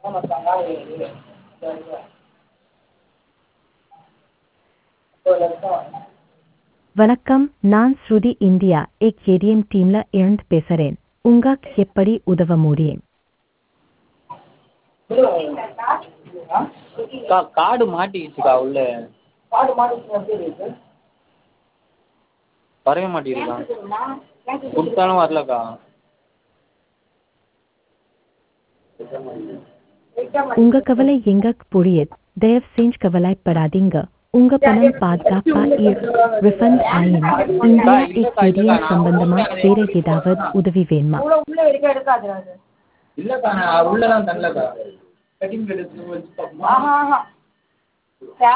வணக்கம் நான் ஸ்ருதி India egg ATM டீம்ல இருந்து பேசுறேன் உங்களுக்கு எப்படி உதவ முடியும் அக்கா கார்டு மாட்டிக்கிச்சுக்கா உள்ள வரவே மாட்டேங்குதுக்கா கொடுத்தாலும் வரலக்கா உங்க கவலை எங்களுக்கு புரியுது தயவு செஞ்சு கவலைப்படாதீங்க உங்க பணம் பாதுகாப்பா ரிஃபண்ட் ஆயின் இந்தியா எக் ஏடிஎம் சம்பந்தமா வேற ஏதாவது உதவி வேணுமா இல்லைக்கா நான் உள்ளே தான் தரலக்கா கட்டிங் எடுத்து வச்சு பார்க்கணும்